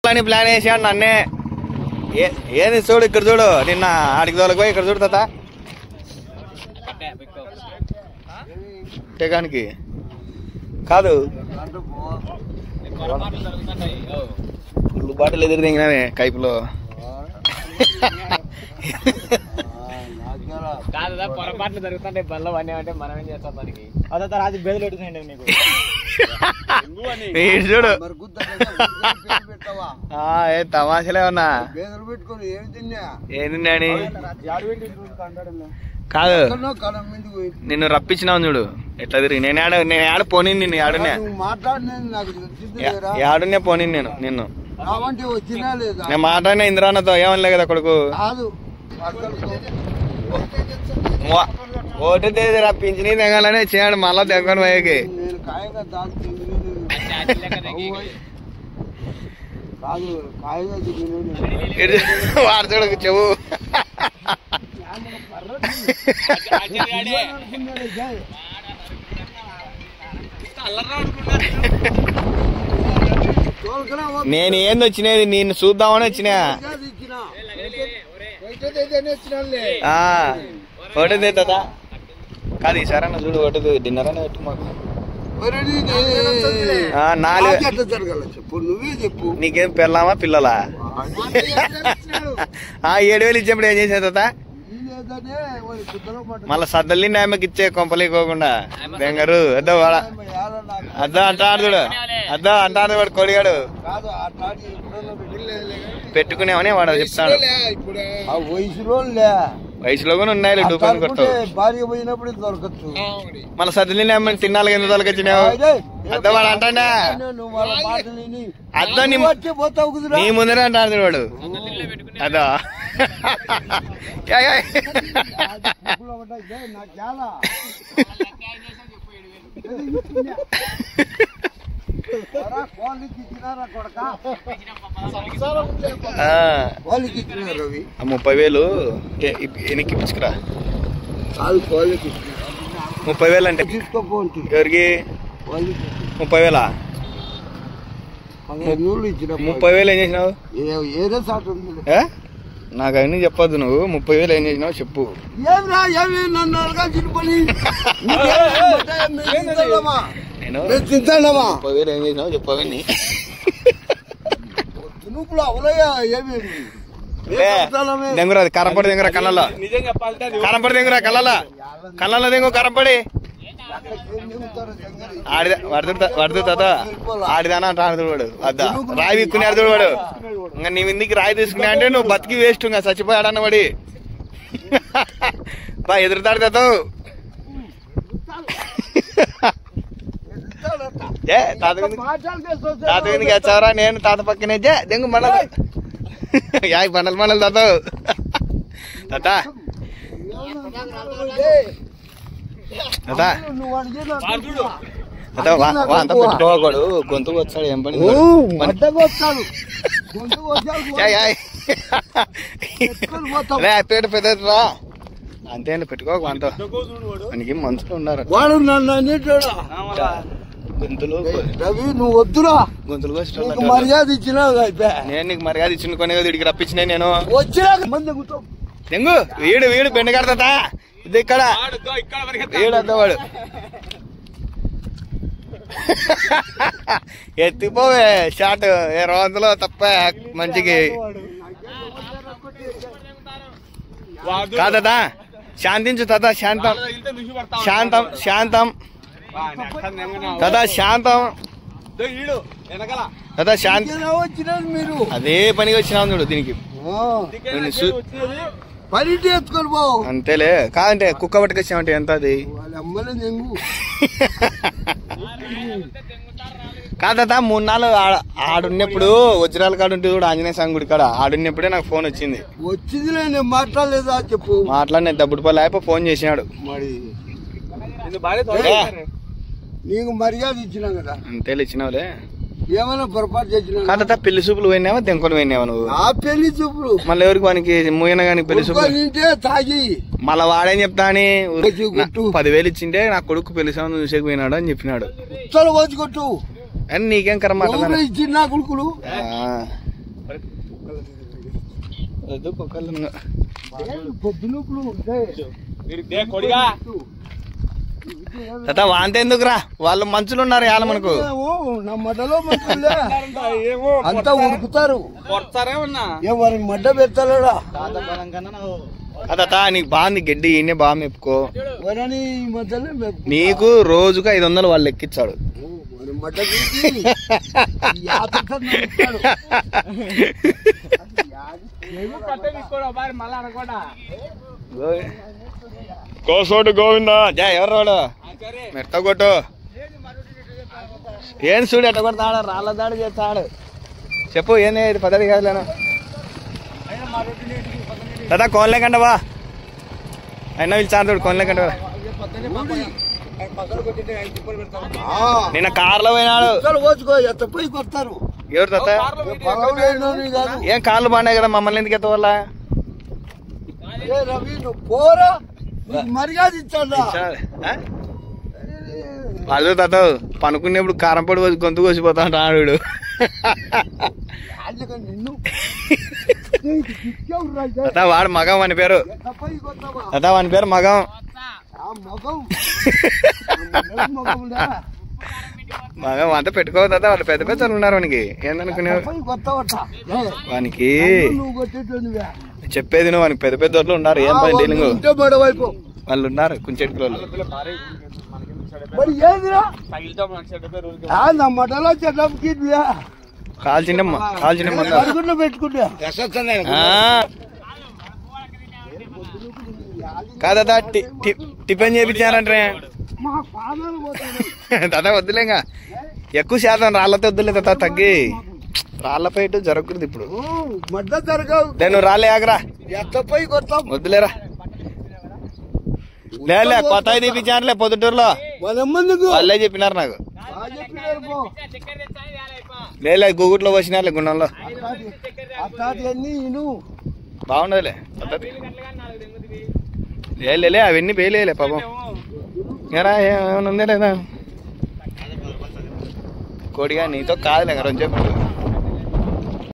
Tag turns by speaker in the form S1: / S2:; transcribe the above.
S1: అని ప్లాన్ వేసాడు నన్నే ఏ- ఏది చూడు ఇక్కడ చూడు నిన్న ఆడికి తోలకపోయి ఇక్కడ చూడు తాత టేకానికి కాదు ఫుల్ బాటిల్ ఎదురు దిగినామే కైపులో
S2: కాదు పొరపాట్లు జరుగుతుంటాయి బల్ల అన్నీ అంటే మనం ఏం చేస్తాం దానికి అదే రాజు బెదలు పెడుతున్నాయండి నీకు
S1: వీడు చూడు
S3: మరి గుద్ద పేరు పెట్టావా
S1: ఆ, ఏ తమాషలే ఉన్నా
S3: బేదలు పెట్టుకొని ఏమి తిన్నా
S1: ఏంది డాడీ కాదు
S3: ఎక్కడో కలం మీదకి పోయి
S1: నిన్ను రప్పించినావు చూడు ఎట్లా తిరిగి నేను ఆడ నేను ఆడ పోనీ నిన్ను ఆడునే
S3: నువ్వు మాట్లాడినది నాకు తెలిసింది లేరా
S1: ఆడునే పోనీ నేను నిన్ను
S3: రావంటే వచ్చినా లేదా
S1: నేను మాట్లాడిన ఇంద్రాన్నతో ఏమనలే కదా కొడుకు
S3: కాదు అసలు
S1: ఓటు తేదీ రప్పించి నీ తెగాలనే చేయండి మళ్ళా తెగని పోయేకి
S3: నేను కాయగా దాని కాదు కాయగా తిరిగినాను
S1: ఇటు వాడు చూడు చెవు
S3: తోలుకురా
S1: నేను ఏంది వచ్చినది నిన్ను చూద్దామని వచ్చినా
S3: ఇచ్చిన బయట ఇచ్చినాలే
S1: ఆ, ఓటు తేదా కాదు ఈసారి అన్న చూడు ఓటు డిన్నర్ అని పెట్టు మాకు ఆ, నాలుగు
S3: ఎట్లా జరగాల చెప్పు నువ్వే చెప్పు
S1: నీకేం పిల్లమా పిల్లలా ఆ ఏడు వేలు ఇచ్చినప్పుడు ఏం చేసే తాత
S3: లేదనే వాడి కుద్దలో పట్టు
S1: మళ్ళా సద్దల్ని ఆమెకి ఇచ్చే కొంపలేకోకుండా బెంగారు అద్దో వాడ
S3: ఏడ నాకు
S1: అద్దో అంటాడు చూడు అద్దో అంటాడు వాడు కొడిగాడు
S3: కాదు ఆ తాటి ఎప్పుడన్నా పెట్టలేదులే కానీ.
S1: పెట్టుకునేవని వాడు చెప్తాడు
S3: ఆ వయసులో లే
S1: వయసులో కూడా ఉన్నాయి
S3: అట్లా
S1: డూపాలు
S3: అనుకుంటే
S1: కొడతావు
S3: భార్య పోయినప్పుడు దొరకచ్చు
S1: మళ్ళీ సద్దల్ని ఆమె తిన్నాళ్ళకి ఎందుకు తొలకొచ్చినావు అద్దో వాడు అంటాడా
S3: నువ్వు వాళ్ళ మాటలు విని
S1: అద్దో నీ
S3: నువ్వు వచ్చి పోతావు కుదురా
S1: నీ ముందరే అంటాడు చూడు వాడు అదో ఏయ్, ఏయ్.
S3: ముక్కులో పడ్డా, ఇదే నాకు చాలా. పోరా, కోళ్ళకి ఇచ్చినారా కొడకా?
S1: ఆ,
S3: కోళ్ళకి ఇచ్చినారు రవి
S1: ఆ ముప్పై వేలు ఏ- ఇప్- వెనక్కి పిచ్చుకురా
S3: కాదు కోళ్ళకి ఇచ్చినారు
S1: ముప్పై వేలు అంటే
S3: తీసుకోపో ఉంటుంది
S1: ఎవరికి
S3: కోళ్ళకి
S1: ముప్పై వేలా
S3: పదిహేను నూళ్ళు ఇచ్చిన
S1: ముప్పై వేలు ఏం చేసినావు
S3: ఏ- ఏదో సాట్ ఉంది
S1: ఏ? నాకు అవన్నీ చెప్పొద్దు నువ్వు ముప్పై వేలు ఏం చేసినావు చెప్పు
S3: ఏమిరా ఏమి నన్ను అడగాల్సిన పని నీకేం మేము తింటామా?
S1: నేను
S3: మేము తింటామా
S1: ముప్పై వేలు ఏం చేసినావు చెప్పు అవన్నీ
S3: తునుపులు అవలయ్యా ఏమి
S1: లే, దెంగురా అది కరంపడి దెంగురా కళ్ళల్లో కరంపడి దెంగురా కళ్ళల్లో కళ్ళల్లో దెంగు కరంపడి ఆడిద వడుతు వడుతు తాత ఆడిదానా అంటాడు వాడు అద్దా రాయి విక్కున్నాడు చూడు వాడు ఇంకా నీ ఇందుకు రాయి తీసుకున్నా అంటే నువ్వు బతికి వేస్ట్ ఇంకా చచ్చిపోయాడన్న వాడి బా ఎదురుతాడు తాత ఏ తాత కిందకి- తాత కిందకి వచ్చావరా నేను తాత పక్కనే జే దెంగు మండల యాయ్ బండలు మండలు తాత తాత తాత
S3: నువ్వు అడిగిన
S1: తాత వా వా అంతా పెట్టుకోకూడదు గొంతు వచ్చాడు ఏం పని పని-
S3: అడ్డగా వస్తాడు గొంతు వచ్చాడు
S1: యాయ్, యాయ్.
S3: ఎత్తుకొని పోతావు.
S1: రే పేట పెద్దరా అంతే అండి పెట్టుకోకు అంత మనకి మనుషులు ఉన్నారు
S3: వాడు నన్ను అనేటాడు
S1: గొంతులు
S3: రవి నువ్వు వద్దురా
S1: గొంతులు
S3: నీకు
S1: కోసేటోళ్ళు
S3: మర్యాద ఇచ్చినావు అయిపోయా
S1: నేను నీకు మర్యాద ఇచ్చిన కొనే ఇడికి రప్పించిన నేను
S3: వచ్చినాక మంది కూర్చో
S1: దెంగు వీడు వీడు బెండ కడతా ఇది ఇక్కడ వీడు అద్దవాడు ఎత్తిపోవే షాట్ ఏ రోజులో తప్ప మంచికి కాదా శాంతించు తదా శాంతం శాంతం శాంతం తదా శాంతం తదా శాంతి
S3: ఇలా వచ్చినారు మీరు
S1: అదే పనిగా వచ్చినాం చూడు దీనికి
S3: ఆ,
S1: వీడిని సు-
S3: పనిటి ఎత్తుకొని పోవు
S1: అంతేలే కాదంటే కుక్క పట్టుకొచ్చామంటే ఎంత అది
S3: వాళ్ళ అమ్మలే నెంగు
S1: కాదా మూడు నాలుగు ఆడ- ఆడున్నప్పుడు వజ్రాల కాడ ఉంటుంది కూడా ఆంజనేయ స్వామి గుడి కాడ ఆడున్నప్పుడే నాకు ఫోన్ వచ్చింది
S3: వచ్చిందిలే నేను మాట్లాడలేదా చెప్పు
S1: మాట్లాడిన దబ్బుడిపల్లి అయిపో ఫోన్ చేసినాడు
S3: మరి
S1: ఏ,
S3: నీకు మర్యాద ఇచ్చినా కదా
S1: అంతేలే ఇచ్చినావులే
S3: ఏమైనా పొరపాటు చేసినా
S1: కాదా పెళ్లి చూపులు పోయినావా దెంకొని పోయినావా నువ్వు
S3: ఆ పెళ్లి చూపులు
S1: మళ్ళీ ఎవరికి వానికి మూయన కానీ పెళ్లి చూపులు
S3: నింటే తాగి
S1: మళ్ళా వాడేం చెప్తా అని
S3: వచ్చి
S1: నా-
S3: గుట్టు.
S1: పదివేలు ఇచ్చింటే నా కొడుకు పెళ్లి సంబంధం చూసేకి పోయినాడు అని చెప్పినాడు
S3: ఉత్తర వచ్చి కొట్టు
S1: అని నీకేం కర్మ
S3: ఎవరు ఇచ్చి నా కొడుకులు
S1: వద్దు కుక్కలు
S3: పొద్దునప్పుడు ఉంటాయి
S2: కొడిగా
S1: తాత వాంత ఎందుకురా వాళ్ళు మంచులు ఉన్నారు ఇవాళ మనకు
S3: ఏమో, నా మడ్డలో మంచులే అంతా ఉడుకుతారు
S2: కొడతారే ఉన్నా
S3: ఎవరి మడ్డ పెట్టాలడా
S1: తాత నీకు బాగుంది గడ్డి ఈయనే బాగా మెప్పుకో
S3: ఎవరని ఈ మధ్యలో మెప్పు-
S1: నీకు రోజుకు ఐదు వందలు వాళ్ళు ఎక్కించాడు
S3: మరి మడ్డ తీసి యాత్రతో నడుపుతాడు.
S2: కట్టే తీసుకోవడం బారి మళ్ళా అనకుండా
S1: కోసోడు గోవిందా జా ఎవరు వాడు మెత్త కొట్టు ఏం చూడు ఎట్ట కొడతాడు రాళ్ళ దాడి చేస్తాడు చెప్పు ఏంది ఇది పద్ధతి కాదులేనా దాదా కోన్లే కంట బా అయినా పిలిచాను చూడు కోన్లే కంట
S3: ఆ,
S1: నిన్న కార్లో పోయినాడు
S3: ఇక్కడ పోసుకో ఎత్త పోయి కొడతారు
S1: ఎవరు తాత
S3: పొలం లేనోని కాదు
S1: ఏం కార్లు బాగున్నాయి కదా మమ్మల్ని ఎందుకు ఎత్త వల్ల
S3: ఏ రవి నువ్వు పోరా నీకు మర్యాద ఇచ్చాడా
S1: వాళ్ళు తాత పనుకునేప్పుడు కారం పొడి పోసి గొంతు కోసిపోతా ఉంటాడు వీడు.
S3: రాజుగా నిన్ను నీకు దిక్కేవు రాజా.
S1: తాత వాడు మగం అని పేరు
S3: ఎత్త పోయి కొడతావా?
S1: తాత వాని పేరు మగం
S3: ఆ మగం ఆ మగంలా.
S1: మగం అంతా పెట్టుకోవద్దు తాత వాళ్ళు పెద్ద పెద్ద ఉన్నారు వానికి ఏందనుకునేవు
S3: పోయి కొడతావట ఏ,
S1: వానికి
S3: నువ్వు కొట్టేటోనివే.
S1: చెప్పేది నువ్వు వానికి పెద్ద పెద్ద వాళ్ళు ఉన్నారు ఏం పని డీలింగ్
S3: ఉంటే మరో వైపు
S1: వాళ్ళు ఉన్నారు కుంచెట్టుకు వాళ్ళు
S3: మరి ఏదిరా
S2: తగిలితో మన పేరు
S3: ఆ, నా మటలో చెడ్డకి
S1: కాల్ చిన్నమ్మ కాల్ చిన్నమ్మ అన్నారు.
S3: పడుకుంటూ పెట్టుకుంటా
S1: ఆ. కాదా టి- టి- టిఫిన్ చేయించారంటే
S3: మా ఫాదర్ పోతాడు
S1: తాత వద్దులేగా ఎక్కువ శాతం రాళ్ళతో వద్దులే తాత తగ్గి రాళ్ళపై ఇటు జరగకూడదు ఇప్పుడు
S3: ఓ, మడ్డ జరగవు
S1: నేను రాలే ఆగరా
S3: ఎత్త పోయి కొడతాం
S1: వద్దులేరా లేలే కొత్త తీపించారులే పొద్దుటూరులో
S3: వాళ్ళెమ్మందుకు
S1: వాళ్ళే చెప్పినారు నాకు
S3: బాగా చెప్పినారు పో.
S1: లేలే గూగుట్లో వచ్చినారులే గుండంలో
S3: అట్లాంటి అన్ని ఇను
S1: బాగుండదులే పద్ధతి లే, లే లే, అవన్నీ వేయలేలే పాపం ఎరా ఏమైనా ఉందా లేదా కోడిగా నీతో కాదులే రెండు చెప్పు